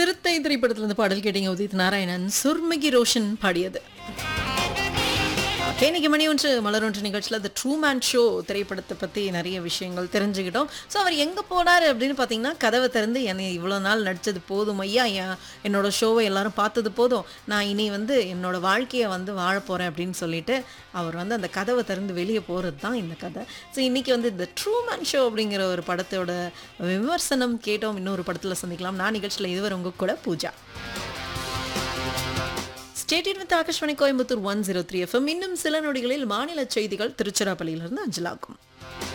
சிறுத்தை திரைப்படத்திலிருந்து பாடல் கேட்டீங்க உதித் நாராயணன் சுர்மிகி ரோஷன் பாடியது இன்னைக்கு மணி ஒன்று மலர் ஒன்று நிகழ்ச்சியில் த ட்ரூ மேன் ஷோ திரைப்படத்தை பற்றி நிறைய விஷயங்கள் தெரிஞ்சுக்கிட்டோம் ஸோ அவர் எங்கே போனார் அப்படின்னு பார்த்தீங்கன்னா கதவை திறந்து என்னை இவ்வளோ நாள் நடித்தது போதும் ஐயா என் என்னோட ஷோவை எல்லாரும் பார்த்தது போதும் நான் இனி வந்து என்னோட வாழ்க்கையை வந்து வாழ போகிறேன் அப்படின்னு சொல்லிட்டு அவர் வந்து அந்த கதவை திறந்து வெளியே போகிறது தான் இந்த கதை ஸோ இன்றைக்கி வந்து இந்த ட்ரூ மேன் ஷோ அப்படிங்கிற ஒரு படத்தோட விமர்சனம் கேட்டோம் இன்னொரு படத்தில் சந்திக்கலாம் நான் நிகழ்ச்சியில் இதுவரை உங்கள் கூட பூஜா ஸ்டேட்டின் with Akashvani Coimbatore one zero three FM இன்னும் சில நொடிகளில் மாநில செய்திகள் திருச்சிராப்பள்ளியிலிருந்து அஞ்சலாகும்